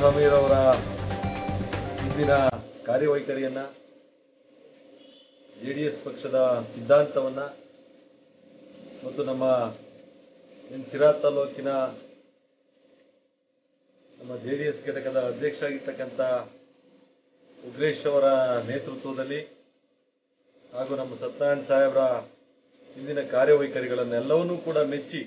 ಕುಮಾರಸ್ವಾಮಿರವರ ಇಂದಿನ ಕಾರ್ಯವೈಖರಿಯನ್ನ J D S ಪಕ್ಷದ ಸಿದ್ಧಾಂತವನ್ನ ಮತ್ತು ನಮ್ಮ ಇನ್ ಸಿರಾ ತಾಲೂಕಿನ ನಮ್ಮ ಜೆ ಡಿ ಎಸ್ ಘಟಕದ ಅಧ್ಯಕ್ಷ ಆಗಿರ್ತಕ್ಕಂಥ ಉಗ್ರೇಶ್ ಅವರ ನೇತೃತ್ವದಲ್ಲಿ ಹಾಗೂ ನಮ್ಮ ಸತ್ಯನಾರಾಯಣ ಸಾಹೇಬರ ಇಂದಿನ ಕಾರ್ಯವೈಖರಿಗಳನ್ನೆಲ್ಲವನ್ನೂ ಕೂಡ ಮೆಚ್ಚಿ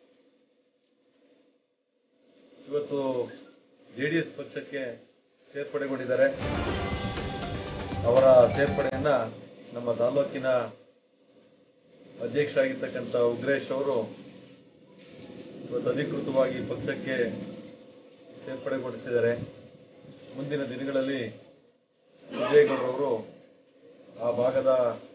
ಇವತ್ತು ಜೆ ಡಿ ಎಸ್ ಪಕ್ಷಕ್ಕೆ ಸೇರ್ಪಡೆಗೊಂಡಿದ್ದಾರೆ ಅವರ ಸೇರ್ಪಡೆಯನ್ನ ನಮ್ಮ ತಾಲೂಕಿನ ಅಧ್ಯಕ್ಷ ಆಗಿರ್ತಕ್ಕಂಥ ಉಗ್ರೇಶ್ ಅವರು ಇವತ್ತು ಅಧಿಕೃತವಾಗಿ ಪಕ್ಷಕ್ಕೆ ಸೇರ್ಪಡೆಗೊಳಿಸಿದ್ದಾರೆ ಮುಂದಿನ ದಿನಗಳಲ್ಲಿ ವಿಜಯಗೌಡರವರು ಆ ಭಾಗದ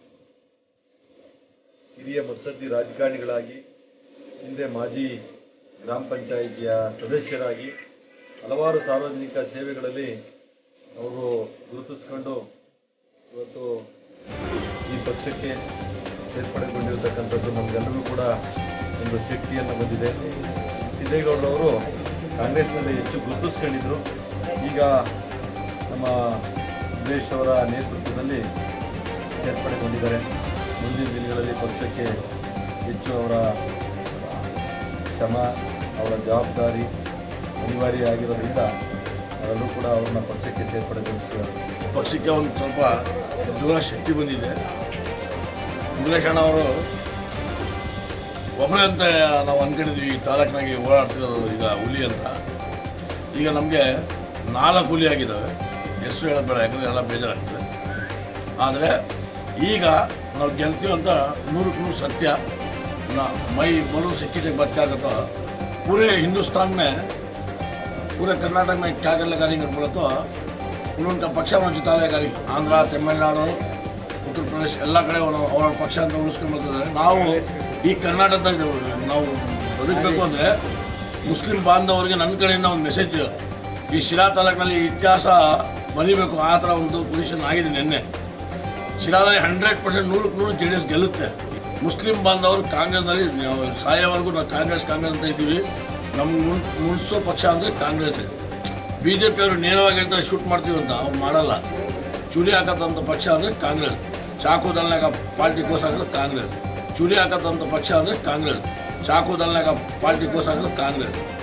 ಹಿರಿಯ ಮುತ್ಸದ್ದಿ ರಾಜಕಾರಣಿಗಳಾಗಿ ಹಿಂದೆ ಮಾಜಿ ಗ್ರಾಮ ಪಂಚಾಯಿತಿಯ ಸದಸ್ಯರಾಗಿ ಹಲವಾರು ಸಾರ್ವಜನಿಕ ಸೇವೆಗಳಲ್ಲಿ ಅವರು ಗುರುತಿಸಿಕೊಂಡು ಇವತ್ತು ಈ ಪಕ್ಷಕ್ಕೆ ಸೇರ್ಪಡೆಗೊಂಡಿರತಕ್ಕಂಥದ್ದು ನಮಗೆಲ್ಲರಿಗೂ ಕೂಡ ಒಂದು ಶಕ್ತಿಯನ್ನು ಬಂದಿದೆ ಸಿದ್ದೇಗೌಡರವರು ಕಾಂಗ್ರೆಸ್ನಲ್ಲಿ ಹೆಚ್ಚು ಗುರುತಿಸ್ಕೊಂಡಿದ್ರು ಈಗ ನಮ್ಮ ಉಮೇಶ್ ಅವರ ನೇತೃತ್ವದಲ್ಲಿ ಸೇರ್ಪಡೆಗೊಂಡಿದ್ದಾರೆ ಮುಂದಿನ ದಿನಗಳಲ್ಲಿ ಪಕ್ಷಕ್ಕೆ ಹೆಚ್ಚು ಅವರ ಶ್ರಮ ಅವರ ಜವಾಬ್ದಾರಿ ಅನಿವಾರ್ಯ ಆಗಿರೋದ್ರಿಂದ ಅವರೆಲ್ಲರೂ ಕೂಡ ಅವ್ರನ್ನ ಪಕ್ಷಕ್ಕೆ ಸೇರ್ಪಡೆಗೊಳಿಸಿದ್ದಾರೆ ಪಕ್ಷಕ್ಕೆ ಒಂದು ಸ್ವಲ್ಪ ದೂರ ಶಕ್ತಿ ಬಂದಿದೆ ಉಗ್ರೇಶ್ ಅಣ್ಣ ಅವರು ಒಬ್ಬರೇ ಅಂತ ನಾವು ಅನ್ಕೊಂಡಿದ್ವಿ ಈ ತಾಲೂಕಿನಾಗೆ ಓಡಾಡ್ತಿರೋದು ಈಗ ಹುಲಿ ಅಂತ ಈಗ ನಮಗೆ ನಾಲ್ಕು ಹುಲಿ ಆಗಿದ್ದಾವೆ ಹೆಸರು ಹೇಳೋದು ಬೇಡ ಯಾಕಂದರೆ ಎಲ್ಲ ಬೇಜಾರಾಗ್ತದೆ ಆದರೆ ಈಗ ನಾವು ಗೆಲ್ತೀವಿ ಅಂತ ನೂರಕ್ಕೆ ನೂರು सत्य ना मई बोलूँ सिक्की के बच्चा का तो पूरे हिंदुस्तान में पूरे कर्नाटक में क्या कर लगा नहीं बोला तो उनका ಪಕ್ಷ जिता लेगा ಆಂಧ್ರ ತಮಿಳುನಾಡು ಉತ್ತರ ಪ್ರದೇಶ ಎಲ್ಲ ಕಡೆ ಅವ್ರು ಅವರ ಪಕ್ಷ ಅಂತ ಉಳಿಸ್ಕೊಂಡು ಬರ್ತಿದ್ದಾರೆ ನಾವು ಈ ಕರ್ನಾಟಕದಾಗ ನಾವು ಬದುಕಬೇಕು ಅಂದರೆ ಮುಸ್ಲಿಂ ಬಾಂಧವರಿಗೆ ನನ್ನ ಕಡೆಯಿಂದ ಒಂದು ಮೆಸೇಜ್ ಈ ಶಿರಾ ತಾಲೂಕಿನಲ್ಲಿ ಇತಿಹಾಸ ಬರೀಬೇಕು ಆ ಥರ ಒಂದು ಪೊಸಿಷನ್ ಆಗಿದೆ ನಿನ್ನೆ ಶಿರಾದಲ್ಲಿ ಹಂಡ್ರೆಡ್ ಪರ್ಸೆಂಟ್ ನೂರಕ್ಕೆ ನೂರು ಜೆ ಡಿ ಎಸ್ ಗೆಲ್ಲುತ್ತೆ ಮುಸ್ಲಿಂ ಬಾಂಧವರು ಕಾಂಗ್ರೆಸ್ನಲ್ಲಿ ನಾವು ಸಾಯೋವರೆಗೂ ನಾವು ಕಾಂಗ್ರೆಸ್ ಕಾಂಗ್ರೆಸ್ ಅಂತ ಇದ್ದೀವಿ ನಮ್ಗೆ ಮುನ್ ಮುನ್ಸೋ ಪಕ್ಷ ಅಂದರೆ ಕಾಂಗ್ರೆಸ್ ಬಿ ಜೆ ಪಿಯವರು ನೇರವಾಗಿ ಹೇಳ್ತಾರೆ ಶೂಟ್ ಮಾಡ್ತೀವಿ ಅಂತ ಅವ್ರು ಮಾಡಲ್ಲ ಚೂಲಿ ಹಾಕತ್ತಂಥ ಪಕ್ಷ ಅಂದರೆ ಕಾಂಗ್ರೆಸ್ ಚಾಕುದಲ್ನಾಗ ಪಾರ್ಟಿ ಕೋಸಾದ್ರೆ ಕಾಂಗ್ರೆಸ್ ಚೂಲಿ ಹಾಕತ್ತಂಥ ಪಕ್ಷ ಅಂದರೆ ಕಾಂಗ್ರೆಸ್ ಚಾಕುದಲ್ನಾಗ ಪಾರ್ಟಿ ಕೋಸಾದ್ರೆ ಕಾಂಗ್ರೆಸ್